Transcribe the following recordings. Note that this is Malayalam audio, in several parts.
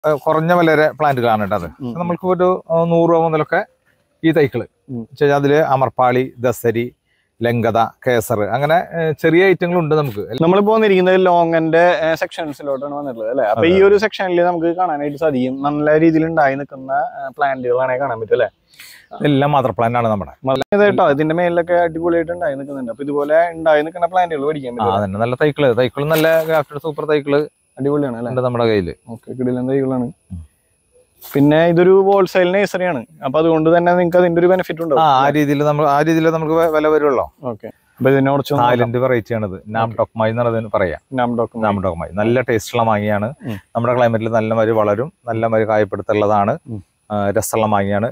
ഏഹ്, കുറഞ്ഞ വിലരെ പ്ലാന്റുകളാണ് കേട്ടോ അത് ഉം. നമ്മൾക്ക് ഒരു ഏഹ്, നൂറ് രൂപ മുതലൊക്കെ ഈ തൈകള് ഉം. വെച്ചാൽ അതില് അമർപ്പാളി ദസരി ലങ്കത കേസർ അങ്ങനെ ഏഹ്, ചെറിയ ഐറ്റങ്ങൾ ഉണ്ട് നമുക്ക് നമ്മളിപ്പോ വന്നിരിക്കുന്നത് ലോങ്ങിന്റെ സെക്ഷൻസിലോട്ടാണ് വന്നിട്ടുള്ളത് അല്ലെ അപ്പൊ ഈ ഒരു സെക്ഷനിൽ നമുക്ക് കാണാനായിട്ട് സാധിക്കും നല്ല രീതിയിൽ ഉണ്ടായി നിൽക്കുന്ന പ്ലാന്റുകളാണ് കാണാൻ പറ്റും അല്ലെ എല്ലാം മദർ പ്ലാന്റ് ആണ് നമ്മുടെ കേട്ടോ ഇതിന്റെ മേലിലൊക്കെ അടിപൊളിയായിട്ട് ഉണ്ടായി നിൽക്കുന്നുണ്ട് അപ്പൊ ഇതുപോലെ ഉണ്ടായി നിൽക്കുന്ന പ്ലാന്റുകൾ പഠിക്കാൻ ആ പറ്റും അതന്നെ നല്ല തൈകള് തൈകള് നല്ല ഗ്രാഫ്റ്റഡ് സൂപ്പർ തൈകള് അടിപൊളിയാണ് അല്ലെ ഉണ്ട് നമ്മുടെ കയ്യില് ഓക്കെ കിടിലൻ തൈകളാണ് പിന്നെ ഇതൊരു ഹോൾസെയിൽ നഴ്സറിയാണ് അപ്പൊ അതുകൊണ്ട് തന്നെ നിങ്ങൾക്ക് അതിന്റെ ഒരു ബെനിഫിറ്റ് ആ ഉണ്ടാവും ആ രീതിയിൽ നമ്മൾ ആ രീതിയിൽ നമുക്ക് വെ- വില വരുള്ളൂ ഓക്കെ അപ്പൊ ഇതിനെ കുറച്ച് തായ്ലൻഡ് വെറൈറ്റി ആണിത് നാം ഡോക്മായി എന്നുള്ളത് പറയാം നാം ഡോക്യുമെന്റ് നാം ഡോക്മായി നല്ല ടേസ്റ്റുള്ള മാങ്ങയാണ് ഉം. നമ്മുടെ ക്ലൈമറ്റിൽ നല്ല മരി വളരും നല്ല മരി കായപ്പെടുത്തുള്ളതാണ് ഉം. ആ, രസമുള്ള മാങ്ങയാണ്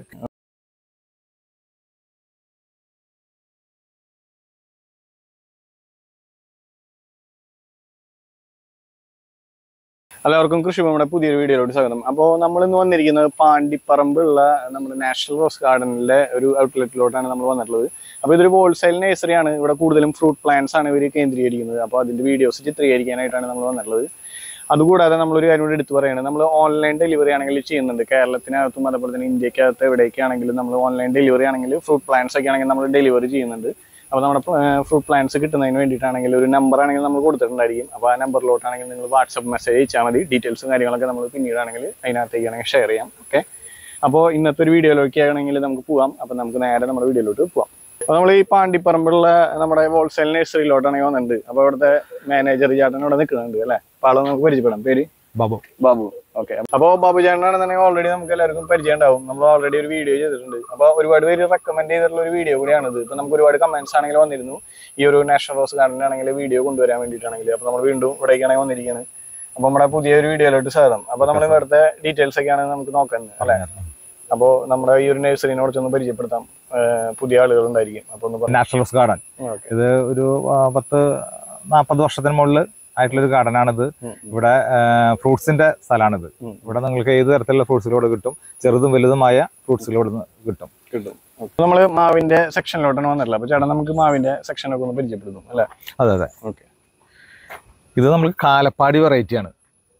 എല്ലാവർക്കും കൃഷിഭവയുടെ പുതിയൊരു വീഡിയോയിലോട്ട് സ്വാഗതം അപ്പോൾ നമ്മൾ ഇന്ന് വന്നിരിക്കുന്നത് പാണ്ടിപ്പറമ്പുള്ള നമ്മുടെ നാഷണൽ റോസ് ഗാർഡനിലെ ഒരു ഔട്ട്ലെറ്റിലോട്ടാണ് നമ്മൾ വന്നിട്ടുള്ളത് അപ്പോൾ ഇതൊരു ഹോൾസെയിൽ നഴ്സറിയാണ് ഇവിടെ കൂടുതലും ഫ്രൂട്ട് പ്ലാന്റ്സ് ആണ് ഇവർ കേന്ദ്രീകരിക്കുന്നത് അപ്പോൾ അതിന്റെ വീഡിയോസ് ചിത്രീകരിക്കാനായിട്ടാണ് നമ്മൾ വന്നിട്ടുള്ളത് അതുകൂടാതെ നമ്മളൊരു കാര്യം കൂടി എടുത്തു പറയുന്നത് നമ്മൾ ഓൺലൈൻ ഡെലിവറി ആണെങ്കിൽ ചെയ്യുന്നുണ്ട് കേരളത്തിനകത്തും അതുപോലെ തന്നെ ഇന്ത്യക്കകത്ത് എവിടേക്കാണെങ്കിലും നമ്മൾ ഓൺലൈൻ ഡെലിവറി ആണെങ്കിൽ ഫ്രൂട്ട് പ്ലാന്റ്സ് ഒക്കെ ആണെങ്കിൽ നമ്മൾ ഡെലിവറി ചെയ്യുന്നുണ്ട് അപ്പോൾ നമ്മുടെ ഫ്രൂട്ട് പ്ലാന്റ്സ് കിട്ടുന്നതിന് വേണ്ടിയിട്ടാണെങ്കിൽ ഒരു നമ്പർ ആണെങ്കിൽ നമ്മൾ കൊടുത്തിട്ടുണ്ടായിരിക്കും അപ്പോൾ ആ നമ്പറിലോട്ടാണെങ്കിൽ നിങ്ങൾ വാട്സപ്പ് മെസ്സേജ് അയച്ചാൽ മതി ഡീറ്റെയിൽസും കാര്യങ്ങളൊക്കെ നമ്മൾ പിന്നീടാണെങ്കിൽ അതിനകത്തേക്കാണെങ്കിൽ ഷെയർ ചെയ്യാം ഓക്കെ അപ്പോൾ ഇന്നത്തെ ഒരു വീഡിയോയിലേക്ക് ആണെങ്കിൽ നമുക്ക് പോവാം അപ്പോൾ നമുക്ക് നേരെ നമ്മുടെ വീഡിയോയിലോട്ട് പോവാം അപ്പോൾ നമ്മൾ ഈ പാണ്ടിപ്പറമ്പുള്ള നമ്മുടെ ഹോൾസെയിൽ നഴ്സറിയിലോട്ടാണെങ്കിൽ വന്നിട്ടുണ്ട് അപ്പോൾ ഇവിടുത്തെ മാനേജർ ചേട്ടൻ ഇവിടെ നിൽക്കുന്നുണ്ട് അല്ലേ അപ്പോൾ ആളെ നമുക്ക് പരിചയപ്പെടാം പേര് ബാബു ബാബു ഓക്കെ അപ്പോൾ ബാബു ചേട്ടനാണെന്നുണ്ടെങ്കിൽ ഓൾറെഡി നമുക്ക് എല്ലാവർക്കും പരിചയം ഉണ്ടാവും നമ്മൾ ഓൾറെഡി ഒരു വീഡിയോ ചെയ്തിട്ടുണ്ട് അപ്പോൾ ഒരുപാട് പേര് റെക്കമെൻഡ് ചെയ്തിട്ടുള്ള ഒരു വീഡിയോ കൂടിയാണിത് ഇപ്പോൾ നമുക്ക് ഒരുപാട് കമന്റ്സ് ആണെങ്കിൽ വന്നിരുന്നു ഈ ഒരു നാഷണൽ റോസ് ഗാർഡൻ ആണെങ്കിൽ വീഡിയോ കൊണ്ടുവരാൻ വേണ്ടിയിട്ടാണെങ്കിൽ അപ്പോൾ നമ്മൾ വീണ്ടും ഇവിടേക്കാണെങ്കിൽ വന്നിരിക്കുന്നത് അപ്പോൾ നമ്മുടെ പുതിയൊരു വീഡിയോയിലോട്ട് സ്വാഗതം അപ്പോൾ നമ്മൾ ഇവിടുത്തെ ഡീറ്റെയിൽസ് ഒക്കെയാണ് നമുക്ക് നോക്കുന്നത് അല്ലേ അപ്പോൾ നമ്മുടെ ഈ ഒരു നഴ്സറിനെ കുറച്ചൊന്ന് പരിചയപ്പെടുത്താം ഏഹ് പുതിയ ആളുകൾ ഉണ്ടായിരിക്കും അപ്പോൾ ഒന്ന് പറഞ്ഞു നാഷണൽ റോസ് ഗാർഡൻ ഓക്കെ ഇത് ഒരു ആ, പത്ത് നാൽപ്പത് വർഷത്തിന് മുകളിൽ ആയിട്ടുള്ള ഒരു ഗാർഡനാണിത് ഇവിടെ ഫ്രൂട്ട്സിന്റെ സ്ഥലമാണിത് ഉം. ഇവിടെ നിങ്ങൾക്ക് ഏത് തരത്തിലുള്ള ഫ്രൂട്ട്സിലൂടെ കിട്ടും ചെറുതും വലുതുമായ ഫ്രൂട്ട്സിലൂടെ കിട്ടും കിട്ടും അപ്പോൾ നമ്മൾ മാവിന്റെ സെക്ഷനിലോട്ടാണ് വന്നിട്ടുള്ളത് അപ്പോൾ ചേട്ടൻ നമുക്ക് മാവിന്റെ സെക്ഷനൊക്കെ ഒന്ന് പരിചയപ്പെടുത്തും അല്ലേ അതെ അതെ ഓക്കെ ഇത് നമുക്ക് കാലപ്പാടി വെറൈറ്റിയാണ്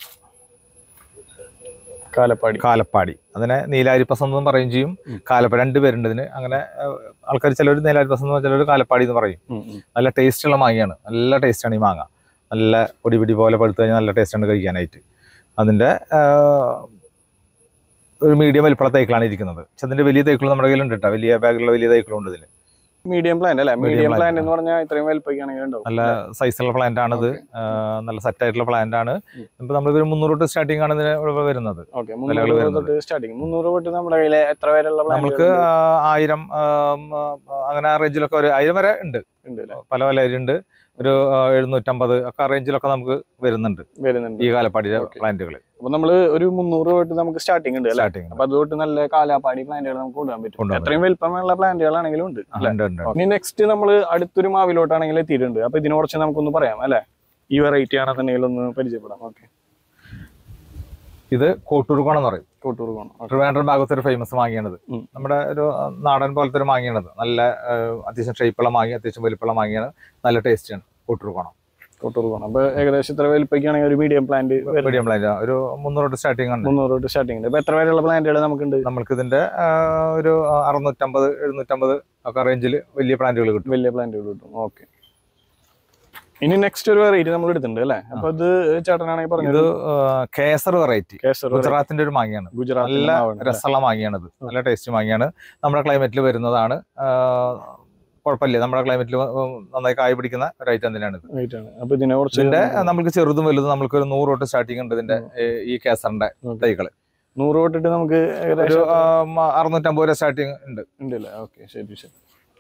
കാലപ്പാടി കാലപ്പാടി അതിനെ നീലാരി പസന്ത് എന്ന് പറയും ചെയ്യും ഉം. കാലപ്പാടി രണ്ട് പേരുണ്ട് ഇതിന് അങ്ങനെ ആൾക്കാർ ചിലർ നീലാരി പസന്ത് ചിലർ കാലപ്പാടി എന്ന് പറയും ഉം, ഉം. നല്ല ടേസ്റ്റുള്ള മാങ്ങയാണ് നല്ല ടേസ്റ്റാണ് ഈ മാങ്ങ നല്ല പൊടി പിടി പോലെ പഴുത്ത് കഴിഞ്ഞാൽ നല്ല ടേസ്റ്റാണ് കഴിക്കാനായിട്ട് അതിൻ്റെ ഒരു മീഡിയം വലിപ്പമുള്ള തൈക്കളാണ് ഇരിക്കുന്നത് പക്ഷെ അതിൻ്റെ വലിയ തൈക്കൾ നമ്മുടെ കയ്യിലുണ്ട് കേട്ടോ വലിയ ബാഗിലുള്ള വലിയ തൈക്കളുണ്ട് ഇതിൽ മീഡിയം പ്ലാന്റ് അല്ലേ Medium മീഡിയം plant. പ്ലാന്റ് എന്ന് പറഞ്ഞാൽ ഇത്രയും വലിപ്പമൊക്കെയാണെങ്കിൽ ഉണ്ടാവും നല്ല സൈസുള്ള പ്ലാന്റ് ആണിത് Okay. ആ, നല്ല സെറ്റ് ആയിട്ടുള്ള പ്ലാന്റ് ആണ് ഉം. ഇപ്പൊ നമ്മളിത് മുന്നൂറ് തൊട്ട് സ്റ്റാർട്ടിംഗ് ആണ് ഇതിന് ഇവിടെ വരുന്നത് ഓക്കെ വിലകൾ മുന്നൂറ് രൂപ വരുന്നത്. തൊട്ട് സ്റ്റാർട്ടിങ് മുന്നൂറ് തൊട്ട് നമ്മുടെ കയ്യിൽ എത്ര വരെയുള്ള നമുക്ക് ആ, ആയിരം ആ, ആ, അങ്ങനെ ആ റേഞ്ചിലൊക്കെ ഒരു ആയിരം വരെ ഉണ്ട് ഉണ്ട് അല്ലേ പല പല ഉണ്ട് ഒരു ആ, എഴുന്നൂറ്റമ്പത് ഒക്കെ റേഞ്ചിലൊക്കെ നമുക്ക് വരുന്നുണ്ട് വരുന്നുണ്ട് ഈ കാലപ്പാടിയുടെ Okay. പ്ലാന്റുകൾ അപ്പൊ നമ്മള് ഒരു മുന്നൂറ് തൊട്ട് നമുക്ക് സ്റ്റാർട്ടിംഗ് ഉണ്ട് അല്ലേ സ്റ്റാർട്ടിങ് അപ്പൊ അതുകൊണ്ട് നല്ല കാലാപ്പാടി പ്ലാന്റുകൾ നമുക്ക് കൊണ്ടുപോകാൻ പറ്റും കൊണ്ടുപോകാൻ എത്രയും വലിപ്പമുള്ള പ്ലാന്റുകളാണെങ്കിലും ഉണ്ട് അല്ലേ ഉണ്ട് ഉണ്ട് ഇനി നെക്സ്റ്റ് നമ്മൾ അടുത്തൊരു മാവിലോട്ടാണെങ്കിൽ എത്തിയിട്ടുണ്ട് അപ്പൊ ഇതിനെ കുറിച്ച് നമുക്കൊന്ന് പറയാം അല്ലേ ഈ വെറൈറ്റി ആണെന്നുണ്ടെങ്കിൽ ഒന്ന് പരിചയപ്പെടാം ഓക്കെ ഇത് കോട്ടൂർക്കോണം എന്ന് പറയും കോട്ടൂർ പോകണം ട്രിവാൻഡ്രം ഭാഗത്ത് ഒരു ഫേമസ് മാങ്ങിയാണിത് ഉം. നമ്മുടെ ഒരു ആ, നാടൻ പോലത്തെ ഒരു മാങ്ങിയാണിത് നല്ല ആ, അത്യാവശ്യം ഷേപ്പുള്ള മാങ്ങി അത്യാവശ്യം വലിപ്പമുള്ള മാങ്ങിയാണ് നല്ല ടേസ്റ്റിയാണ് കോട്ടൂർക്കോണം കോട്ടൂർ പോകണം അപ്പൊ ഏകദേശം ഇത്ര വലിപ്പയ്ക്കാണെങ്കിൽ ഒരു മീഡിയം പ്ലാന്റ് മീഡിയം പ്ലാന്റ് ഒരു മുന്നൂറ് തൊട്ട് സ്റ്റാർട്ടിംഗ് ഉണ്ട് മുന്നൂറ് തൊട്ട് സ്റ്റാർട്ടിംഗ് ഉണ്ട് അപ്പൊ എത്ര വരെയുള്ള പ്ലാന്റുകൾ നമുക്കുണ്ട് നമ്മൾക്ക് ഇതിന്റെ ആ, ഒരു അറുന്നൂറ്റമ്പത് എഴുന്നൂറ്റമ്പത് ഒക്കെ റേഞ്ചിൽ വലിയ പ്ലാന്റുകൾ കിട്ടും വലിയ പ്ലാന്റുകൾ കിട്ടും ഓക്കെ ഇനി നെക്സ്റ്റ് ഒരു വെറൈറ്റി നമ്മൾ എടുത്തിട്ടുണ്ട് അല്ലേ അപ്പൊ ഇത് ചേട്ടനാണെങ്കിൽ ഇത് പറഞ്ഞത് ആ, കേസർ വെറൈറ്റി കേസർ ഗുജറാത്തിന്റെ ഒരു മാങ്ങിയാണ് ഗുജറാത്ത് നല്ല രസമുള്ള മാങ്ങിയാണിത് നല്ല ടേസ്റ്റ് മാങ്ങിയാണ് നമ്മുടെ ക്ലൈമറ്റിൽ വരുന്നതാണ് ആ, കുഴപ്പമില്ല നമ്മുടെ ക്ലൈമറ്റിൽ നന്നായി കായ പിടിക്കുന്ന ഒരു ഐറ്റം തന്നെയാണ് ഇത് ആണ് അപ്പൊ ഇതിനെ കുറിച്ച് ഇതിന്റെ നമുക്ക് ചെറുതും വലുതും നമുക്ക് ഒരു നൂറ് തൊട്ട് സ്റ്റാർട്ടിംഗ് ഉണ്ട് ഇതിന്റെ ഏ, ഈ കേസറിന്റെ Okay. തൈകള് നൂറ് തൊട്ടിട്ട് നമുക്ക് ഒരു ഏകദേശം ആ, മ- അറുന്നൂറ്റമ്പത് രൂപ സ്റ്റാർട്ടിംഗ് ഉണ്ട് ഉണ്ടല്ലേ ഓക്കെ ശരി ശരി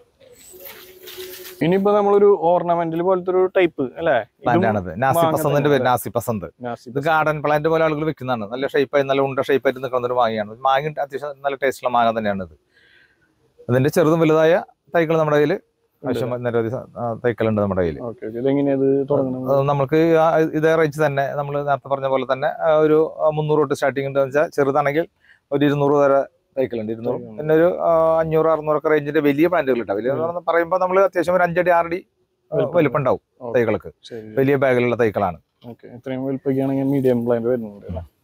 ഇനിയിപ്പോ നമ്മളൊരു ഓർണമെന്റൽ പോലത്തെ ഒരു ടൈപ്പ് അല്ലേ പ്ലാന്റ് ആണത് നാസി മാങ്ങ പസന്തിന്റെ പേര് തന്നെ. നാസി പസന്ത് നാസി ഇത് ഗാർഡൻ പ്ലാന്റ് പോലെ ആളുകൾ വെക്കുന്നതാണ് നല്ല ഷേപ്പായി നല്ല ഉണ്ട ഷേപ്പായിട്ട് നിൽക്കുന്ന ഒരു മാങ്ങയാണ് മാങ്ങ അത്യാവശ്യം നല്ല ടേസ്റ്റുള്ള മാങ്ങ തന്നെയാണ് ഇത് അതിന്റെ ചെറുതും വലുതായ തൈകൾ നമ്മുടെ കയ്യിൽ ആവശ്യം നിരവധി സ- ആ, തൈകളുണ്ട് നമ്മുടെ കയ്യിൽ ഓക്കെ ഓക്കെ ഇതെങ്ങനെയത് തുടങ്ങണം അത് നമുക്ക് ആ ഇതേ റേഞ്ച് തന്നെ നമ്മൾ നേരത്തെ പറഞ്ഞ പോലെ തന്നെ ആ, ഒരു ആ, മുന്നൂറ് തൊട്ട് സ്റ്റാർട്ടിംഗ് ഉണ്ട് വെച്ചാൽ ചെറുതാണെങ്കിൽ ഒരു ഇരുന്നൂറ് വരെ തൈകളുണ്ട് ഇരുന്നൂറ് തൈകളുണ്ട്. പിന്നെ ഒരു ആ, അഞ്ഞൂറ് അറുന്നൂറൊക്കെ റേഞ്ചിന്റെ വലിയ പ്ലാന്റുകൾ ഉണ്ടാവും വലിയ എന്ന് പറയുമ്പോൾ നമ്മൾ അത്യാവശ്യം ഒരു അഞ്ചടി ആറടി ആ, വലിപ്പം വലിപ്പം ഉണ്ടാവും Okay. തൈകൾക്ക് ശരി വലിയ ബാഗിലുള്ള തൈകളാണ് ഓക്കെ ഇത്രയും വലിപ്പൊക്കെയാണെങ്കിൽ മീഡിയം പ്ലാന്റ് വരുന്നുണ്ട് അല്ലേ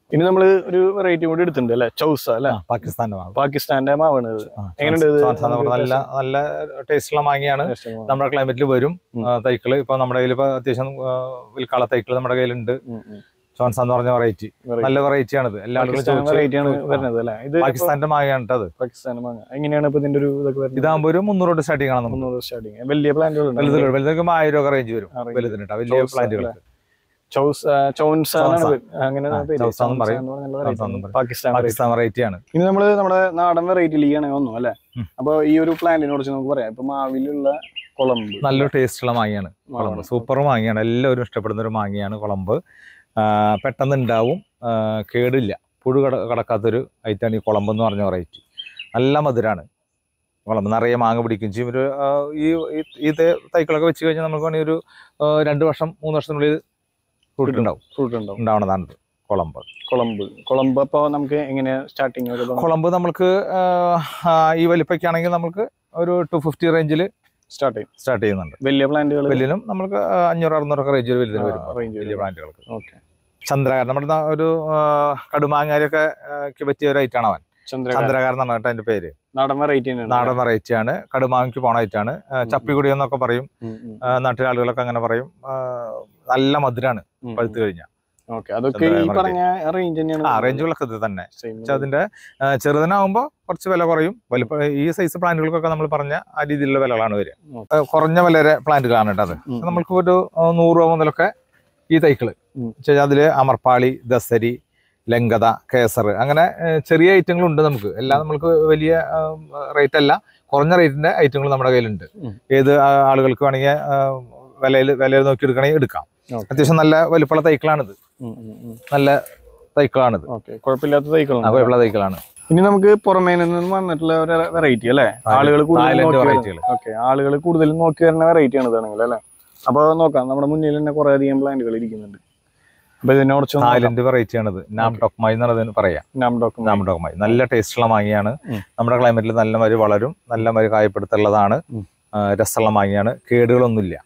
ഇനി നമ്മള് ഒരു വെറൈറ്റി കൂടി എടുത്തിട്ടുണ്ട് അല്ലെ ചൗസ അല്ലെ ആ, പാകിസ്ഥാന്റെ മാവ് പാകിസ്ഥാന്റെ മാവാണ് ഇത് ആ, എങ്ങനെയുണ്ട് ഇത്? സ്വാൻസ് എന്ന് പറഞ്ഞാൽ നല്ല നല്ല ടേസ്റ്റുള്ള മാങ്ങയാണ് നമ്മുടെ ക്ലൈമറ്റിൽ വരും ഉം. ആ, തൈക്കള് ഇപ്പൊ നമ്മുടെ കയ്യിൽ ഇപ്പൊ അത്യാവശ്യം ആ, വിൽക്കാള തൈക്കള് നമ്മുടെ കയ്യിലുണ്ട് ചോൺസ എന്ന് പറഞ്ഞ വെറൈറ്റി നല്ല വെറൈറ്റി ആണിത് എല്ലാ ആളുകളും വെറൈറ്റി ആണ് ചോദിച്ചു വരുന്നത് അല്ലെ ഇത് പാകിസ്ഥാന്റെ മാങ്ങയാണ് ട്ടോ അത് പാകിസ്ഥാൻ മാങ്ങ എങ്ങനെയാണ് ഇപ്പൊ ഇതിന്റെ ഒരു ഇതൊക്കെ വരുന്നത് ഇതാകുമ്പോ ഒരു മുന്നൂറ് തൊട്ട് സ്റ്റാർട്ടിംഗ് ആണ് നമുക്ക് മുന്നൂറ് സ്റ്റാർട്ടിങ് വലിയ പ്ലാന്റുകൾ വലുത് വലുതൊക്കെ ആയിരം ഒക്കെ റേഞ്ച് വരും ആ, range. വലുതിന് ട്ടോ, വലിയ ചൗസ പ്ലാന്റുകൾക്ക് ചൗസ് ചൗൻസ എന്നാണ് പേര്. അങ്ങനെ ആ, പേര്. ചൗസ എന്നും ചൗൻസ പറയും. എന്ന് പറഞ്ഞുള്ള ചൗസ variety എന്നും ആണ്. പറയും. പാകിസ്ഥാൻ variety. പാകിസ്ഥാൻ വെറൈറ്റി ആണ് ഇനി നമ്മള് നമ്മുടെ നാടൻ വെറൈറ്റിയിലാണ് വന്നു അല്ലെ ഉം. അപ്പൊ ഈ ഒരു പ്ലാന്റിനെ കുറിച്ച് നമുക്ക് പറയാം ഇപ്പൊ മാവിലുള്ള കുളമ്പ് നല്ലൊരു ടേസ്റ്റുള്ള മാങ്ങയാണ് കുളമ്പ് സൂപ്പർ മാങ്ങയാണ് എല്ലാവരും ഇഷ്ടപ്പെടുന്ന ഒരു മാങ്ങയാണ് കുളമ്പ് ആ, പെട്ടെന്ന് ഉണ്ടാവും ആ, കേടില്ല പുഴു കട കടക്കാത്തൊരു ഐറ്റാണ് ഈ കുളമ്പ് എന്ന് പറഞ്ഞ വെറൈറ്റി നല്ല മധുരമാണ് കുളമ്പ് നിറയെ മാങ്ങ പിടിക്കും ചെയ്യും ഒരു ആ, ഈ ഈ- ഈ തേ- തൈക്കളൊക്കെ വെച്ച് കഴിഞ്ഞാൽ നമുക്ക് വേണമെങ്കിൽ ഒരു ആ, രണ്ട് വർഷം മൂന്ന് വർഷത്തിനുള്ളിൽ ഫ്രൂട്ട് ഉണ്ടാവും ഫ്രൂട്ട് ഉണ്ടാവും ഉണ്ടാവണതാണ് കുളമ്പ് കുളമ്പ് കുളമ്പ് അപ്പൊ നമുക്ക് എങ്ങനെയാ സ്റ്റാർട്ടിങ് ഒക്കെ കുളമ്പ് നമുക്ക് ആ, ആ, ഈ വലിപ്പൊക്കെ ആണെങ്കിൽ നമുക്ക് ഒരു ടു ഫിഫ്റ്റി റേഞ്ചിൽ സ്റ്റാർട്ട് ചെയ്യും സ്റ്റാർട്ട് ചെയ്യുന്നുണ്ട് വലിയ പ്ലാന്റുകൾ വലിയനും നമുക്ക് ആ, അഞ്ഞൂറ് അറുന്നൂറൊക്കെ റേഞ്ചിൽ വലുതിന് വരും range വലിയ പ്ലാന്റുകൾക്ക് ഓക്കെ ചന്ദ്രകാരൻ നമ്മുടെ നാ- ഒരു ആ, കടുമാങ്ങാരൊക്കെ ആ, ക്ക് പറ്റിയ ഒരു ഐറ്റാണ് അവൻ ചന്ദ്രകാരൻ ചന്ദ്രകാരൻ എന്നാണ് കേട്ടോ അതിന്റെ പേര് നാടൻ വെറൈറ്റി നാടൻ വെറൈറ്റി ആണ് കടുമാങ്ങയ്ക്ക് പോണ ഐറ്റാണ് ചപ്പിക്കുടി എന്നൊക്കെ പറയും ആ, നാട്ടിലെ ആളുകളൊക്കെ അങ്ങനെ പറയും ആ, നല്ല മധുരാണ് പഴുത്ത് കഴിഞ്ഞാൽ ഓക്കെ അതൊക്കെ ഈ ചന്ദ്രകാരൻ പറഞ്ഞ റേഞ്ച് തന്നെയാണ് ആ റേഞ്ചുകളൊക്കെ ഇത് തന്നെ Same. പക്ഷെ അതിന്റെ ആ, ചെറുതിനാവുമ്പോൾ കുറച്ച് വില കുറയും വലിപ്പ ഈ സൈസ് പ്ലാന്റുകൾക്കൊക്കെ നമ്മൾ പറഞ്ഞ ആ രീതിയിലുള്ള വിലകളാണ് വരിക ഉം. ആ, കുറഞ്ഞ വിലയുടെ പ്ലാന്റുകളാണ് കേട്ടോ അത് ഉം. നമ്മൾക്ക് ഒരു ആ, നൂറ് രൂപ മുതലൊക്കെ ഈ തൈക്കള് ഉം. വെച്ചാൽ അതില് അമർപ്പാളി ദസരി ലങ്കത കേസർ അങ്ങനെ ഏ, ചെറിയ ഐറ്റങ്ങൾ ഉണ്ട് നമുക്ക് എല്ലാം നമ്മൾക്ക് വലിയ റേറ്റ് അല്ല കുറഞ്ഞ റേറ്റിന്റെ ഐറ്റങ്ങൾ നമ്മുടെ കയ്യിലുണ്ട് ഉം. ഏത് ആ, ആളുകൾക്ക് വേണമെങ്കിൽ വിലയിൽ വിലയിൽ നോക്കി എടുക്കണമെങ്കിൽ എടുക്കാം Okay. അത്യാവശ്യം നല്ല വലിപ്പമുള്ള തൈക്കളാണിത് ഉം, ഉം, ഉം. നല്ല തൈക്കളാണിത് ഓക്കെ കുഴപ്പമില്ലാത്ത ആ തൈക്കളാണ് കുഴപ്പമുള്ള തൈക്കളാണ് ഇനി നമുക്ക് പുറമേ നിന്ന് വന്നിട്ടുള്ള ഒരു വെറൈറ്റി അല്ലേ ആളുകൾ കൂടുതൽ തായ്ലൻഡ് നോക്കി വെറൈറ്റികൾ ഓക്കെ ആളുകൾ കൂടുതലും നോക്കി വരുന്ന വെറൈറ്റി ആണ് ഇതാണെങ്കിൽ അല്ലേ അപ്പൊ നോക്കാം നമ്മുടെ മുന്നിൽ തന്നെ കുറെ അധികം പ്ലാന്റുകൾ ഇരിക്കുന്നുണ്ട് അപ്പൊ ഇതിനെ കുറച്ച് തായ്ലൻഡ് വെറൈറ്റി ആണിത് നാം ടോക്മായി എന്നുള്ളത് പറയാം നാം ഡോക്യുമെന്റ് നാം ടോക്മായി നല്ല ടേസ്റ്റുള്ള മാങ്ങയാണ് ഉം. നമ്മുടെ ക്ലൈമറ്റിൽ നല്ല മരി വളരും നല്ല മരി കായപ്പെടുത്തുള്ളതാണ് ഉം. ആ, രസമുള്ള മാങ്ങയാണ് കേടുകളൊന്നുമില്ല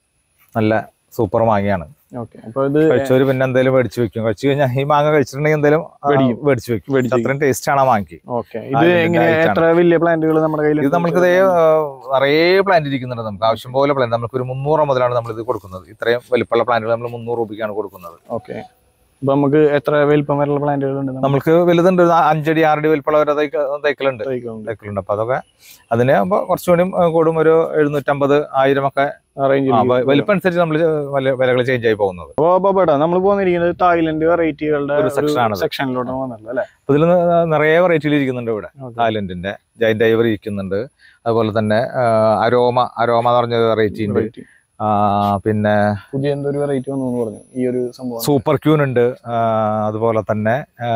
നല്ല സൂപ്പർ മാങ്ങയാണ് ഓക്കെ അപ്പൊ ഇത് കഴിച്ചവര് പിന്നെ എന്തെങ്കിലും മേടിച്ച് വെക്കും കഴിച്ചു കഴിഞ്ഞാൽ ഈ മാങ്ങ കഴിച്ചിട്ടുണ്ടെങ്കിൽ എന്തെങ്കിലും ആ, മേടിക്കും. മേടിച്ച് വെക്കും മേടിച്ച് അത്രയും ടേസ്റ്റ് ആണ് ആ മാങ്ങയ്ക്ക് ഓക്കെ ഇത് തായ്ലൻഡിന്റെ എങ്ങനെ item ആണ്. എത്ര വലിയ പ്ലാന്റുകൾ നമ്മുടെ കയ്യിൽ ഇത് നമുക്ക് ഇതേ നിറയെ പ്ലാന്റ് ഇരിക്കുന്നുണ്ട് നമുക്ക് ആവശ്യം പോലെ പ്ലാന്റ് നമുക്ക് ഒരു മുന്നൂറ് മുതലാണ് നമ്മൾ ഇത് കൊടുക്കുന്നത് ഇത്രയും വലിപ്പമുള്ള പ്ലാന്റുകൾ നമ്മൾ മുന്നൂറ് രൂപയ്ക്കാണ് കൊടുക്കുന്നത് ഓക്കെ അപ്പൊ നമുക്ക് എത്ര വലിപ്പം വരെയുള്ള പ്ലാന്റുകൾ ഉണ്ട് നമ്മുടെ നമുക്ക് വലുതുണ്ട് ഒരു അഞ്ചടി ആറടി വലിപ്പമുള്ള ഒരു തൈക്ക- തൈക്കളുണ്ട് കൈകളുണ്ട്? തൈക്കളുണ്ട് അപ്പൊ അതൊക്കെ അതിന് ആകുമ്പോൾ കുറച്ചുകൂടി കൂടും ഒരു എഴുന്നൂറ്റമ്പത് ആയിരം ഒക്കെ ആ റേഞ്ചിൽ ആ, വ- വലിപ്പം അനുസരിച്ച് നമ്മൾ വിലകൾ ചേഞ്ച് ആയി പോകുന്നത് അപ്പൊ ബബേട്ടാ നമ്മൾ പോന്നിരിക്കുന്നത് തായ്ലൻഡ് വെറൈറ്റികളുടെ ഒരു section ആണത്. സെക്ഷനിലോട്ടാണ് വന്നത് അല്ലേ അപ്പൊ ഇതിൽ നിറയെ വെറൈറ്റിയിൽ ഇരിക്കുന്നുണ്ട് ഇവിടെ Okay. തായ്ലൻഡിന്റെ ജൈന്റ് ഐവർ ഇരിക്കുന്നുണ്ട് അതുപോലെ തന്നെ ആ, അരോമ അരോമ എന്ന് പറഞ്ഞ വെറൈറ്റി ഉണ്ട് Variety. ആ, പിന്നെ പുതിയ എന്തോ ഒരു വെറൈറ്റി വന്നു എന്ന് പറഞ്ഞു ഈ ഒരു സംഭവം സൂപ്പർ ക്യൂൻ ഉണ്ട് ആ, അതുപോലെ തന്നെ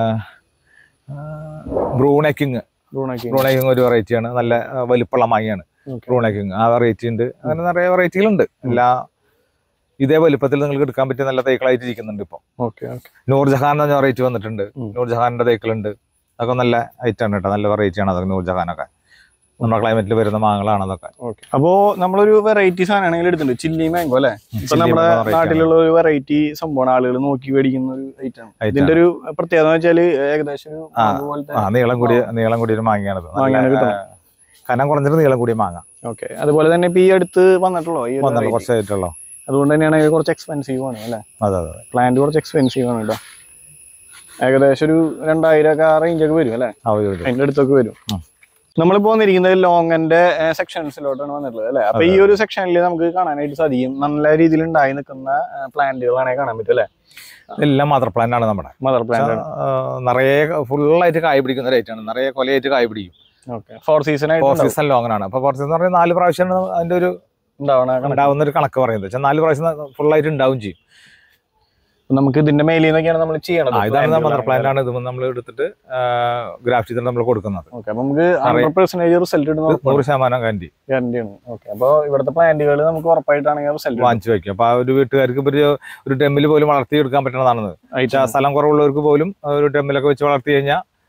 ബ്രൂണക്കിങ് ബ്രൂണോക്ക് ബ്രൂണക്കിങ് ഒരു വെറൈറ്റിയാണ് നല്ല ആ, വലിപ്പമുള്ള മാങ്ങയാണ് Okay. ബ്രൂണക്കിങ് ആ വെറൈറ്റി ഉണ്ട് അങ്ങനെ നിറയെ വെറൈറ്റികളുണ്ട് എല്ലാ ഇതേ വലിപ്പത്തിൽ നിങ്ങൾക്ക് എടുക്കാൻ പറ്റിയ നല്ല തൈക്കളായിട്ട് ഇരിക്കുന്നുണ്ട് ഇപ്പോൾ ഓക്കെ ഓക്കെ നൂർജഹാൻ എന്ന വെറൈറ്റി വന്നിട്ടുണ്ട് ഉം. നൂർജഹാന്റെ തൈക്കളുണ്ട് അതൊക്കെ നല്ല ഐറ്റാണ് കേട്ടോ നല്ല വെറൈറ്റിയാണ് അതൊക്കെ നൂർജഹാനൊക്കെ നമ്മുടെ ക്ലൈമറ്റിൽ വരുന്ന മാങ്ങകളാണ് അതൊക്കെ ഓക്കെ അപ്പോ നമ്മളൊരു വെറൈറ്റി സാധനമാണെങ്കിൽ എടുത്തിട്ടുണ്ട് ചില്ലി മാംഗോ അല്ലേ ഇപ്പൊ ചില്ലി നമ്മുടെ മാംഗോ variety ആണ്. നാട്ടിലുള്ള ഒരു വെറൈറ്റി സംഭവമാണ് ആളുകൾ നോക്കി മേടിക്കുന്ന ഒരു ഐറ്റം Item ഇതിന്റെ ഒരു പ്രത്യേകത എന്ന് വെച്ചാല് ഏകദേശം ഒരു ആ, മാവ് പോലത്തെ ആ നീളം കൂടിയ നീളം കൂടിയ ഒരു മാങ്ങയാണിത് നല്ല, മാങ്ങയാണ് കിട്ടുന്നത്. ആ, കനം കുറഞ്ഞൊരു നീളം കൂടിയ മാങ്ങ ഓക്കെ അതുപോലെ തന്നെ ഇപ്പൊ ഈ അടുത്ത് വന്നിട്ടുള്ളൂ ഈ ഒരു വന്നല്ലോ variety. കുറച്ചായിട്ടുള്ളൂ അതുകൊണ്ട് തന്നെയാണ് ഇത് കുറച്ച് എക്സ്പെൻസീവ് ആണ് അല്ലേ അതെ അതെ പ്ലാന്റ് കുറച്ച് എക്സ്പെൻസീവ് ആണ് കേട്ടോ ഏകദേശം ഒരു രണ്ടായിരം ഒക്കെ ആ റേഞ്ച് ഒക്കെ വരും അല്ലേ ആ ഒരു ഇത്. അതിന്റെ അടുത്തൊക്കെ വരും ഉം. നമ്മളിപ്പോ വന്നിരിക്കുന്നത് ലോങ്ങിന്റെ സെക്ഷൻസിലോട്ടാണ് വന്നിട്ടുള്ളത് അല്ലെ അപ്പൊ ഈ ഒരു സെക്ഷനിൽ നമുക്ക് കാണാനായിട്ട് സാധിക്കും നല്ല രീതിയിൽ ഉണ്ടായി നിൽക്കുന്ന പ്ലാന്റുകളാണെങ്കിൽ കാണാൻ പറ്റും അല്ലെ എല്ലാം മദർ പ്ലാന്റ് ആണ് നമ്മുടെ മദർ പ്ലാന്റ് ആണ് ആ, നിറയെ ഫുള്ളായിട്ട് കായ് പിടിക്കുന്ന ഒരു ഐറ്റാണ് നിറയെ കൊലയായിട്ട് കായ് പിടിക്കും ഓക്കെ ഫോർ സീസൺ ഫോർ ആയിട്ട് സീസൺ ലോങ് ആണ് അപ്പൊ ഫോർ സീസൺ എന്ന് പറഞ്ഞാൽ നാല് പ്രാവശ്യമാണ് അതിന്റെ ഒരു ഉണ്ടാവണ കണക്ക്. ഉണ്ടാവുന്ന ഒരു കണക്ക് പറയുന്നത് വെച്ചാൽ നാല് പ്രാവശ്യം ഫുള്ളായിട്ട് ഉണ്ടാവും ചെയ്യും നമുക്ക് ഇതിന്റെ മേലിൽ നിന്നൊക്കെയാണ് നമ്മൾ ചെയ്യണത് ആ, ഇതാണ് മദർ പ്ലാന്റ് ആണ് ഇത് നമ്മൾ എടുത്തിട്ട് ഗ്രാഫ്റ്റ് ചെയ്തിട്ട് നമ്മൾ കൊടുക്കുന്നത് ഓക്കെ അപ്പൊ നമുക്ക് ഹൺഡ്രഡ് പെർസെന്റേജ് റിസൾട്ട് ഇടുന്ന നൂറ് ശതമാനം കാൻഡി ഗ്യാരണ്ടി ആണ് ഓക്കെ അപ്പൊ ഇവിടുത്തെ പ്ലാന്റുകൾ നമുക്ക് ഉറപ്പായിട്ടാണെങ്കിൽ റിസൾട്ട് വാങ്ങിച്ചു വെക്കും അപ്പൊ ആ ഒരു വീട്ടുകാർക്ക് ഇപ്പൊ ഒരു ഒരു ഡെമ്മിൽ പോലും വളർത്തി എടുക്കാൻ പറ്റുന്നതാണെന്ന് വെച്ചാൽ സ്ഥലം കുറവുള്ളവർക്ക് പോലും ഒരു ഡെമ്മിലൊക്കെ വെച്ച് വളർത്തി കഴിഞ്ഞാൽ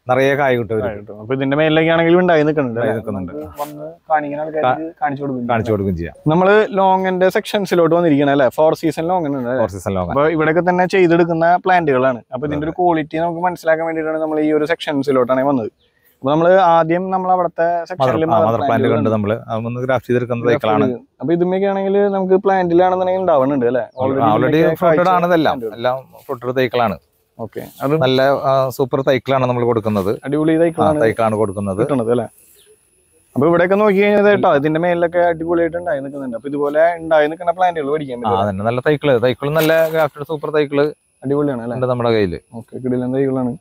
നിറയെ കായ കിട്ടും അവർക്ക് കിട്ടും അപ്പൊ ഇതിന്റെ മേലിലേക്ക് ആണെങ്കിലും ഉണ്ടായി നിൽക്കുന്നുണ്ട് ഉണ്ടായി അല്ലേ? നിൽക്കുന്നുണ്ട്. നമുക്ക് വന്ന് കാണിക്കുന്ന ആൾക്കാർക്ക് കാണിച്ചു കൊടുക്കും കാണിച്ചു കൊടുക്കുകയും ചെയ്യാം നമ്മള് ലോങ്ങിന്റെ സെക്ഷൻസിലോട്ട് വന്നിരിക്കണം അല്ലെ ഫോർ സീസൺ ലോങ് ഉണ്ട് ഫോർ സീസൺ ലോങ് അപ്പൊ ഇവിടെയൊക്കെ തന്നെ ചെയ്തെടുക്കുന്ന പ്ലാന്റുകളാണ് അപ്പൊ ഇതിന്റെ ഒരു ക്വാളിറ്റി നമുക്ക് മനസ്സിലാക്കാൻ വേണ്ടിയിട്ടാണ് നമ്മൾ ഈ ഒരു സെക്ഷൻസിലോട്ടാണ് വന്നത് അപ്പൊ നമ്മള് ആദ്യം നമ്മൾ അവിടുത്തെ സെക്ഷനിൽ മദർ പ്ലാന്റ് കണ്ട് നമ്മള് അതൊന്ന് ഗ്രാഫ്റ്റ് ചെയ്തെടുക്കുന്ന തൈക്കളാണ് അപ്പൊ ഇതുമ്മയൊക്കെ ആണെങ്കിൽ നമുക്ക് പ്ലാന്റിലാണെന്നുണ്ടെങ്കിൽ ഉണ്ടാവുന്നുണ്ട് അല്ലെ ഓൾറെഡി ഫ്രൂട്ടഡ് ആണ് ഇതെല്ലാം എല്ലാം ഫ്രൂട്ടഡ് തൈക്കളാണ് ഓക്കെ അത് നല്ല സൂപ്പർ തൈക്കളാണ് നമ്മൾ കൊടുക്കുന്നത് അടിപൊളി ആ, തൈക്കളാണ് തൈക്കളാണ് കൊടുക്കുന്നത് കിട്ടണത് അല്ലെ അപ്പൊ ഇവിടെയൊക്കെ നോക്കി കഴിഞ്ഞാൽ കേട്ടോ ഇതിന്റെ മേലിലൊക്കെ അടിപൊളിയായിട്ട് ഉണ്ടായി നിൽക്കുന്നുണ്ട് അപ്പൊ ഇതുപോലെ ഉണ്ടായി നിൽക്കുന്ന പ്ലാന്റുകൾ പഠിക്കാൻ ആ പറ്റും അതന്നെ നല്ല തൈക്കള് തൈക്കളും നല്ല ഗ്രാഫ്റ്റഡ് സൂപ്പർ തൈക്കള് അടിപൊളിയാണ് അല്ലെ ഉണ്ട് നമ്മുടെ കയ്യില് ഓക്കെ കിടിലൻ തൈകളാണ്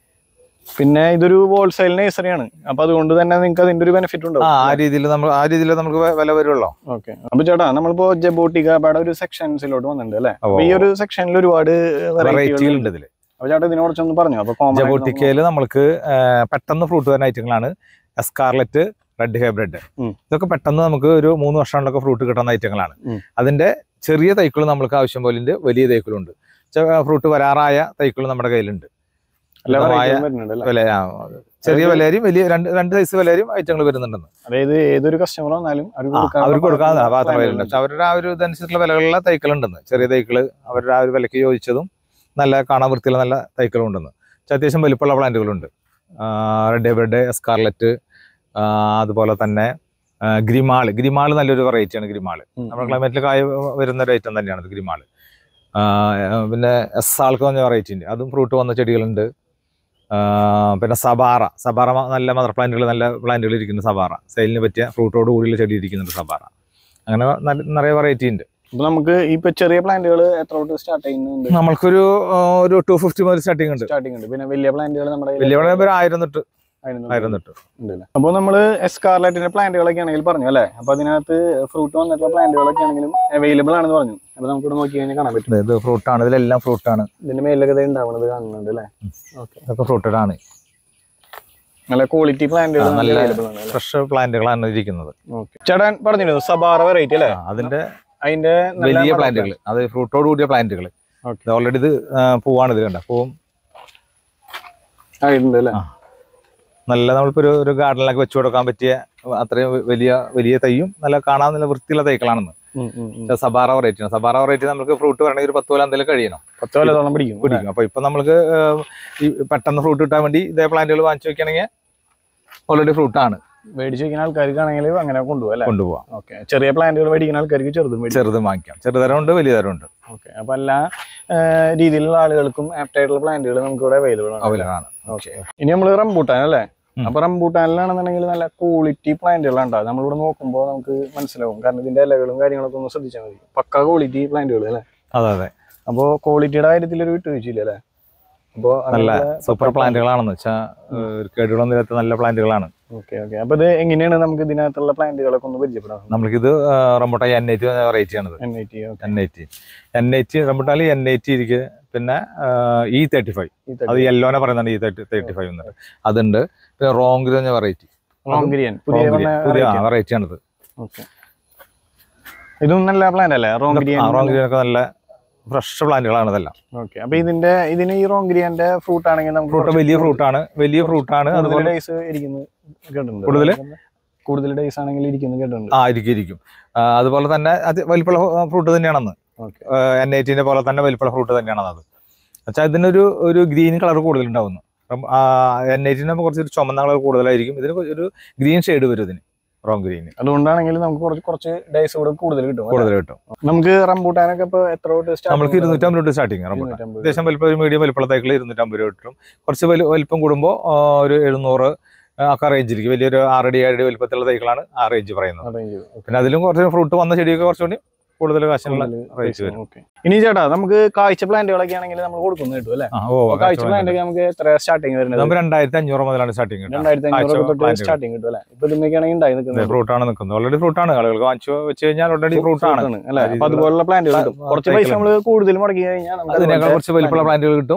പിന്നെ ഇതൊരു ഹോൾസെയിൽ നഴ്സറിയാണ് അപ്പൊ അതുകൊണ്ട് തന്നെ നിങ്ങൾക്ക് അതിന്റെ ഒരു ബെനിഫിറ്റ് ആ ഉണ്ടാവും ആ രീതിയിൽ നമ്മൾ ആ രീതിയിൽ നമുക്ക് വെ- വില വരുള്ളൂ ഓക്കെ അപ്പൊ ചേട്ടാ നമ്മളിപ്പോ ജബോട്ടിക അവിടെ ഒരു സെക്ഷൻസിലോട്ട് വന്നിട്ടുണ്ട് അല്ലെ ഓ. അപ്പൊ ഈ ഒരു സെക്ഷനിൽ ഒരുപാട് വെറൈറ്റികൾ വെറൈറ്റികൾ ഉണ്ട് ഇതില് അപ്പൊ ചേട്ടാ ഇതിനെ കുറിച്ചൊന്ന് പറഞ്ഞു അപ്പൊ common ആയിട്ട് നമുക്ക് ജബോട്ടിക്കയില് നമ്മൾക്ക് ആ, പെട്ടെന്ന് ഫ്രൂട്ട് വരുന്ന ഐറ്റങ്ങളാണ് എസ്കാർലറ്റ് റെഡ് ഹൈബ്രിഡ് ഉം. ഇതൊക്കെ പെട്ടെന്ന് നമുക്ക് ഒരു മൂന്ന് വർഷം കൊണ്ടൊക്കെ ഫ്രൂട്ട് കിട്ടുന്ന ഐറ്റങ്ങളാണ് ഉം. അതിന്റെ ചെറിയ തൈക്കളും നമ്മൾക്ക് ആവശ്യം പോലെ ഉണ്ട് വലിയ തൈക്കളുണ്ട് ഫ്രൂട്ട് വരാറായ തൈക്കളും നമ്മുടെ കയ്യിലുണ്ട് എല്ലാ മിതമായ വെറൈറ്റികളും വരുന്നുണ്ട് അല്ലേ വില ആ, ചെറിയ വിലയും വലിയ രണ്ട് രണ്ട് സൈസ് വിലയും ഐറ്റങ്ങൾ വരുന്നുണ്ടെന്ന് അതായത് ഏതൊരു കസ്റ്റമർ വന്നാലും അവർക്ക് ആ, കൊടുക്കാനുള്ള അവർക്ക് കൊടുക്കാൻ plant പാത്രം കൾ വരുന്നുണ്ട് പക്ഷെ അവരുടെ ആ ഒരു ഇതനുസരിച്ചുള്ള വിലകളിലെ തൈക്കളുണ്ടെന്ന് ചെറിയ തൈക്കള് അവരുടെ ആ ഒരു വിലയ്ക്ക് യോജിച്ചതും നല്ല കാണാൻ വൃത്തിയുള്ള നല്ല തൈക്കളും ഉണ്ടെന്ന് പക്ഷെ അത്യാവശ്യം വലിപ്പമുള്ള പ്ലാന്റുകളുണ്ട് റെഡ് ഹൈബ്രിഡ് എസ്കാർലറ്റ് അതുപോലെ തന്നെ ആ, ഗ്രിമാള് ഗ്രിമാള് നല്ലൊരു വെറൈറ്റിയാണ് ഗ്രിമാള് ഉം. നമ്മുടെ ക്ലൈമറ്റിൽ കായ വരുന്ന ഒരു ഐറ്റം തന്നെയാണ് ഇത് ഗ്രിമാള് ആ, പിന്നെ എസ് ആൾക്ക് പറഞ്ഞ വെറൈറ്റി ഉണ്ട് അതും ഫ്രൂട്ട് വന്ന ചെടികളുണ്ട് ആ, പിന്നെ സബാറ സബാറ മ- നല്ല മദർ പ്ലാന്റുകൾ നല്ല പ്ലാന്റുകൾ ഇരിക്കുന്ന സബാറ സെയിലിന് പറ്റിയ ഫ്രൂട്ടോട് കൂടിയുള്ള ചെടി ഇരിക്കുന്നുണ്ട് സബാറ അങ്ങനെ നല്ല- നിറയെ വെറൈറ്റി ഉണ്ട് അപ്പൊ നമുക്ക് ഇപ്പൊ ചെറിയ പ്ലാന്റുകൾ എത്ര തൊട്ട് സ്റ്റാർട്ട് ചെയ്യുന്നുണ്ട് നമ്മൾക്കൊരു ആ, ഒരു ടു ഫിഫ്റ്റി മുതൽ സ്റ്റാർട്ടിംഗ് ഉണ്ട് സ്റ്റാർട്ടിംഗ് ഉണ്ട് പിന്നെ വലിയ പ്ലാന്റുകൾ നമ്മുടെ വലിയ വളരെ ഒരു ആയിരം തൊട്ട് ആയിരുന്നു ആയിരം തൊട്ട് ഉണ്ടല്ലേ അപ്പോൾ നമ്മൾ എസ്കാർലറ്റിന്റെ പ്ലാന്റുകളൊക്കെ ആണെങ്കിൽ പറഞ്ഞു അല്ലേ അപ്പൊ അതിനകത്ത് ഫ്രൂട്ട് വന്നിട്ടുള്ള പ്ലാന്റുകളൊക്കെ ആണെങ്കിലും അവൈലബിൾ ആണെന്ന് പറഞ്ഞു അപ്പൊ നമുക്ക് ഇവിടെ നോക്കി കഴിഞ്ഞാൽ കാണാൻ പറ്റും ഇത് ഫ്രൂട്ടാണ് ഇതിലെല്ലാം ഫ്രൂട്ടാണ് ഇതിന്റെ മേലൊക്കെ ഇത് ഉണ്ടാവുന്നത് കാണുന്നുണ്ട് അല്ലേ ഓക്കെ ഇതൊക്കെ ഫ്രൂട്ടഡ് ആണ് നല്ല ക്വാളിറ്റി പ്ലാന്റുകൾ ആ, നല്ല അവൈലബിൾ ആണ് അല്ലേ ഫ്രഷ് പ്ലാന്റുകളാണ് ഇരിക്കുന്നത് ഓക്കെ ചേട്ടൻ പറഞ്ഞിരുന്നു സബാറ വെറൈറ്റി അല്ലേ ആ, അതിന്റെ അതിന്റെ നല്ല വലിയ മണം- പ്ലാന്റുകൾ അത് ഫ്രൂട്ടോട് കൂടിയ പ്ലാന്റുകൾ Okay. ഓൾറെഡി ഇത് ആ, പൂവാണ് ഇത് കണ്ട പൂവും ആ, ഉണ്ട് അല്ലേ ആ. നല്ല നമ്മളിപ്പോ ഒരു ഒരു ഗാർഡനിലൊക്കെ വെച്ച് കൊടുക്കാൻ പറ്റിയ അത്രയും വ- വലിയ വലിയ തൈയും നല്ല കാണാൻ നല്ല വൃത്തിയുള്ള തൈകളാണെന്ന് ഉം, ഉം, ഉം. പക്ഷേ സബാറ വെറൈറ്റി ആണ് സബാറ വെറൈറ്റി നമുക്ക് ഫ്രൂട്ട് വരണമെങ്കിൽ ഒരു പത്ത് കൊല്ലം എന്തെങ്കിലും കഴിയണം പത്ത് കൊല്ലത്തോളം പിടിക്കും അല്ലേ? പിടിക്കും അപ്പൊ ഇപ്പൊ നമുക്ക് ഏഹ്, ഈ പെട്ടെന്ന് ഫ്രൂട്ട് കിട്ടാൻ വേണ്ടി ഇതേ പ്ലാന്റുകൾ വാങ്ങിച്ചു വെക്കണമെങ്കിൽ ഓൾറെഡി ഫ്രൂട്ടാണ് മേടിച്ച് വെക്കുന്ന ആൾക്കാർക്കാണെങ്കിൽ അങ്ങനെ കൊണ്ടുപോകും അല്ലേ കൊണ്ടുപോവാം ഓക്കെ ചെറിയ പ്ലാന്റുകൾ മേടിക്കുന്ന ആൾക്കാർക്ക് ചെറുതും മേടിക്കും ചെറുത് വാങ്ങിക്കാം ചെറുതരം ഉണ്ട് വലിയ തരം ഉണ്ട് ഓക്കെ അപ്പൊ എല്ലാ ആ, രീതിയിലുള്ള ആളുകൾക്കും ആപ്റ്റ് ആയിട്ടുള്ള പ്ലാന്റുകൾ നമുക്ക് ഇവിടെ അവൈലബിൾ ആണ് അവൈലബിൾ ആണ് ഓക്കെ ഇനി നമ്മൾ റംബൂട്ടാൻ അല്ലേ ഉം. അപ്പൊ റംബൂട്ടാനിലാണെന്നുണ്ടെങ്കിൽ നല്ല ക്വാളിറ്റി പ്ലാന്റുകളാണ് ഉണ്ടാവും നമ്മളിവിടെ നോക്കുമ്പോൾ നമുക്ക് മനസ്സിലാവും കാരണം ഇതിന്റെ ഇലകളും കാര്യങ്ങളൊക്കെ ഒന്ന് ശ്രദ്ധിച്ചാൽ മതി പക്ക ക്വാളിറ്റി പ്ലാന്റുകൾ അല്ലേ അതെ അതെ അപ്പോൾ ക്വാളിറ്റിയുടെ കാര്യത്തിൽ ഒരു വിട്ടുവീഴ്ചയില്ല അല്ലേ അപ്പോൾ നല്ല സൂപ്പർ പ്ലാന്റുകളാണെന്ന് വെച്ചാൽ ഒരു കേടുകളൊന്നും ഇല്ലാത്ത നല്ല പ്ലാന്റുകളാണ് ഓക്കെ ഓക്കെ അപ്പൊ ഇത് എങ്ങനെയാണ് നമുക്ക് ഇതിനകത്തുള്ള പ്ലാന്റുകളൊക്കെ ഒന്ന് പരിചയപ്പെടാം നമ്മൾക്കിത് rambutan N I T variety ആണിത് N I T okay N I T N I T റംബുട്ടാനിൽ എൻ ഐ ടി ഇരിക്കുക പിന്നെ ഇ തേർട്ടി ഫൈവ് അത് യെല്ലോനെ പറയുന്നുണ്ട് ഇ തേർട്ടി തേർട്ടി ഫൈവ് എന്നുള്ളത് അതുണ്ട് പിന്നെ റോങ് പറഞ്ഞ വെറൈറ്റി റോങ്കരിയൻ പുതിയ വന്ന പുതിയ variety. വെറൈറ്റി ആണിത് ഓക്കെ ഇതും നല്ല പ്ലാന്റ് അല്ലേ റോങ്കരിയൻ റോങ് ഒക്കെ നല്ല ഫ്രഷ് പ്ലാന്റുകളാണ് ഇതെല്ലാം ഓക്കെ അപ്പൊ ഇതിന്റെ ഇതിന് ഈ റോങ്കരിയന്റെ ഫ്രൂട്ട് ആണെങ്കിൽ നമുക്ക് ഫ്രൂട്ട് വലിയ ഫ്രൂട്ടാണ് വലിയ ഫ്രൂട്ടാണ് കൂടുതൽ അതുപോലെ ഡേയ്സ് ഇരിക്കുന്നത് കേട്ടിട്ടുണ്ട് കൂടുതല്? കൂടുതൽ ഡേയ്സ് ആണെങ്കിൽ ഇരിക്കുന്നത് കേട്ടിട്ടുണ്ട് ആ ഇരിക്കും ഇരിക്കും ആ, അതുപോലെ തന്നെ അത് വലിപ്പമുള്ള ഫ്രൂട്ട് തന്നെയാണെന്ന് ഓക്കെ എൻ ഐ ടിന്റെ പോലെ തന്നെ വലിപ്പമുള്ള ഫ്രൂട്ട് തന്നെയാണ് അത് വെച്ചാൽ ഇതിനൊരു ഒരു ഗ്രീൻ കളർ കൂടുതൽ ഉണ്ടാവുന്നു എൻ ഐ ടിന്റെ കുറച്ച് ഒരു ചുമന്ന കളർ കൂടുതലായിരിക്കും ഇതിന് ഒരു ഗ്രീൻ ഷെയ്ഡ് വരും ഇതിന് റോങ് ഗ്രീൻ അതുകൊണ്ടാണെങ്കിൽ നമുക്ക് കുറച്ച് കുറച്ച് ഡേയ്സ് കൂടെ കൂടുതൽ കിട്ടും അല്ലേ? കൂടുതൽ കിട്ടും നമുക്ക് റംബൂട്ടാനൊക്കെ ഇപ്പൊ എത്ര തൊട്ട് start നമുക്ക് ചെയ്യുന്നത്? ഇരുന്നൂറ്റമ്പത് രൂപ സ്റ്റാർട്ടിങ് റംബൂട്ടാൻ ഇരുന്നൂറ്റമ്പത്. അത്യാവശ്യം വലിപ്പം ഒരു മീഡിയം വലിപ്പമുള്ള തൈകൾ ഇരുന്നൂറ്റമ്പത് രൂപ കിട്ടും കുറച്ച് വലി വലിപ്പം കൂടുമ്പോൾ ഒരു എഴുന്നൂറ് ഒക്കെ റേഞ്ചിരിക്കും വലിയൊരു ആറടി ഏഴടി വലിപ്പത്തിലുള്ള തൈകളാണ് ആ റേഞ്ച് പറയുന്നത് Arrange ചെയ്തു. Okay. പിന്നെ അതിലും കുറച്ച് ഫ്രൂട്ട് വന്ന ചെടിയൊക്കെ കുറച്ചുകൂടി കൂടുതൽ കാശുള്ള കൂടുതൽ റേറ്റ് days വരും Okay. ഇനി ചേട്ടാ നമുക്ക് കാഴ്ച പ്ലാന്റുകളൊക്കെ ആണെങ്കിൽ നമ്മൾ കൊടുക്കുന്നു കിട്ടും അല്ലേ ആ, ഓ അപ്പൊ കാഴ്ച കാഴ്ച പ്ലാന്റ് ഒക്കെ നമുക്ക് എത്ര സ്റ്റാർട്ടിങ് വരുന്നത് നമുക്ക് രണ്ടായിരത്തി അഞ്ഞൂറ് മുതലാണ് സ്റ്റാർട്ടിങ് രണ്ടായിരത്തി അഞ്ഞൂറ് കാഴ്ച തൊട്ട് plant കൾ. സ്റ്റാർട്ടിങ് കിട്ടും അല്ലേ ഇപ്പൊ ഇതിന്റെയൊക്കെയാണ് ഉണ്ടായി നിൽക്കുന്നത് ഫ്രൂട്ടാണ് നിൽക്കുന്നത് ഓൾറെഡി ഫ്രൂട്ടാണ് ആളുകൾക്ക് വാങ്ങിച്ചു വെച്ച് കഴിഞ്ഞാൽ ഓൾറെഡി ഫ്രൂട്ടാണ് ആണ് അല്ലേ ആ അപ്പൊ അതുപോലുള്ള പ്ലാന്റുകൾ കിട്ടും ആ, കുറച്ച് പൈസ cycle നമ്മൾ കൂടുതൽ മുടക്കി കഴിഞ്ഞാൽ നമുക്ക് അതിനേക്കാൾ അതുപോലത്തെ കുറച്ച് വലിപ്പമുള്ള പ്ലാന്റുകൾ കിട്ടും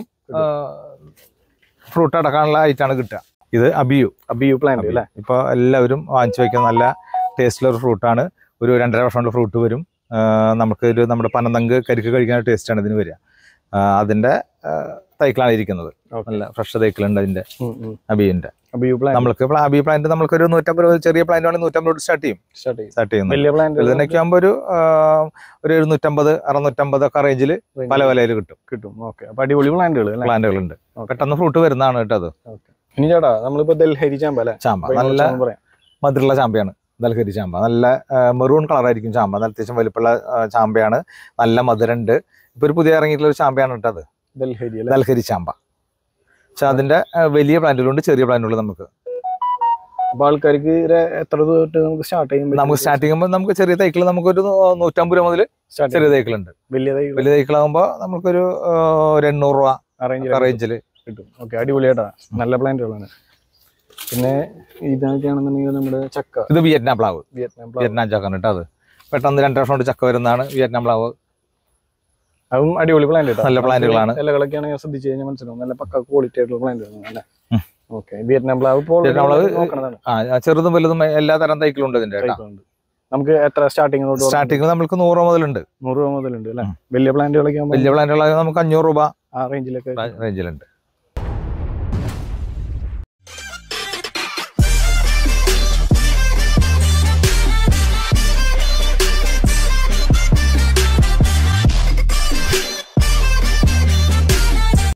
ഫ്രൂട്ട് അടക്കാനുള്ള ഐറ്റാണ് കിട്ടുക ഇത് അബിയു അബിയു പ്ലാന്റ് അല്ലേ ഇപ്പോൾ എല്ലാവരും വാങ്ങിച്ചു വയ്ക്കുന്ന നല്ല ടേസ്റ്റുള്ള ഒരു ഫ്രൂട്ടാണ് ഒരു രണ്ടര വർഷം കൊണ്ട് ഫ്രൂട്ട് വരും ആ, നമുക്ക് ഒരു നമ്മുടെ പനന്തങ്ക് കരിക്ക് കഴിക്കുന്ന ടേസ്റ്റാണ് ഇതിന് വരിക ആ, അതിൻ്റെ തൈക്കളാണ് ഇരിക്കുന്നത് Okay. നല്ല ഫ്രഷ് തൈക്കളുണ്ട് അതിന്റെ അബിയുടെ അപ്പൊ ഈ പ്ലാൻ നമ്മൾക്ക് ഇപ്പോൾ അബി പ്ലാന്റ് നമ്മൾക്ക് ഒരു നൂറ്റമ്പത് രൂപ ചെറിയ പ്ലാന്റ് ആണെങ്കിൽ നൂറ്റമ്പത് രൂപ സ്റ്റാർട്ട് ചെയ്യും സ്റ്റാർട്ട് ചെയ്യും സ്റ്റാർട്ട് ചെയ്യുന്നത് വലിയ പ്ലാന്റ് വലുതിനൊക്കെ ആകുമ്പോൾ ഒരു ആ, ഒരു എഴുന്നൂറ്റമ്പത് അറുന്നൂറ്റമ്പത് ഒക്കെ റേഞ്ചിൽ പല വിലയിൽ കിട്ടും കിട്ടും ഓക്കെ അപ്പൊ അടിപൊളി പ്ലാന്റുകൾ അല്ലേ പ്ലാന്റുകളുണ്ട് Okay. പെട്ടെന്ന് ഫ്രൂട്ട് വരുന്നതാണ് കേട്ടോ അത് ഇനി ചേട്ടാ നമ്മളിപ്പോ ഡൽഹരി ചാമ്പ അല്ലേ ചാമ്പ അപ്പൊ ഇതിനെ നല്ല കുറിച്ചൊന്ന് പറയാം മധുരമുള്ള ചാമ്പയാണ് ദൽഹരി ചാമ്പ നല്ല മെറൂൺ കളറായിരിക്കും ചാമ്പ നല്ല അത്യാവശ്യം വലിപ്പമുള്ള ആ, ചാമ്പയാണ് നല്ല മധുരമുണ്ട് ഇപ്പൊ ഒരു പുതിയ ഇറങ്ങിയിട്ടുള്ള ഒരു ചാമ്പയാണ് കേട്ടത് ഡൽഹരി അല്ലേ ദൽഹരി ചാമ്പ പക്ഷെ അതിന്റെ ആ, വലിയ പ്ലാന്റുകളുണ്ട് ചെറിയ പ്ലാന്റുകൾ നമുക്ക് അപ്പൊ ആൾക്കാർക്ക് ഇത് എത്ര തൊട്ട് നമുക്ക് സ്റ്റാർട്ട് ചെയ്യാൻ നമുക്ക് സ്റ്റാർട്ടിങ് ആകുമ്പോൾ നമുക്ക് ചെറിയ തൈക്കൾ നമുക്കൊരു നൂറ്റമ്പത് രൂപ മുതൽ സ്റ്റാർട്ട് ചെറിയ തൈക്കളുണ്ട് വലിയ വലിയ തൈക്കളാകുമ്പോൾ നമുക്കൊരു ആ, ഒരു എണ്ണൂറ് രൂപ അറേഞ്ച് റേഞ്ചിൽ കിട്ടും ഓക്കെ അടിപൊളിയായിട്ടാ നല്ല പ്ലാന്റുകളാണ് പിന്നെ ഇതൊക്കെയാണെന്നുണ്ടെങ്കിൽ നമ്മുടെ ചക്ക ഇത് വിയറ്റ്നാം പ്ലാവ് വിയറ്റ്നാം പ്ലാവ് വിയറ്റ്നാം ചക്ക കേട്ടോ അത് പെട്ടെന്ന് രണ്ട് വർഷം കൊണ്ട് ചക്ക വരുന്നതാണ് വിയറ്റ്നാം പ്ലാവ് അതും അടിപൊളി പ്ലാന്റ് നല്ല പ്ലാന്റുകളാണ്. ഇലകളൊക്കെയാണ് ഞാൻ ശ്രദ്ധിച്ചു കഴിഞ്ഞാൽ മനസ്സിലാവും നല്ല പക്ക ക്വാളിറ്റി ആയിട്ടുള്ള പ്ലാന്റുകളാണ് അല്ലേ ഉം. ഓക്കെ വിയറ്റ്നാം പ്ലാവ് ഇപ്പോൾ വിയറ്റ്നാം പ്ലാവ് നോക്കണതാണ് ആ ചെറുതും വലുതും എല്ലാ തരം തൈക്കളും ഉണ്ട് ഇതിന്റെ കേട്ടോ type-ഉണ്ട്. നമുക്ക് എത്ര സ്റ്റാർട്ടിങ് തൊട്ട് സ്റ്റാർട്ടിങ് നമ്മൾക്ക് നൂറ് രൂപ മുതലുണ്ട് നൂറ് രൂപ മുതലുണ്ട് അല്ലേ വലിയ പ്ലാന്റുകളൊക്കെ ആകുമ്പോൾ വലിയ പ്ലാന്റുകളാണെങ്കിൽ നമുക്ക് അഞ്ഞൂറ് രൂപ ആ റേഞ്ചിലൊക്കെ റേഞ്ചിലുണ്ട്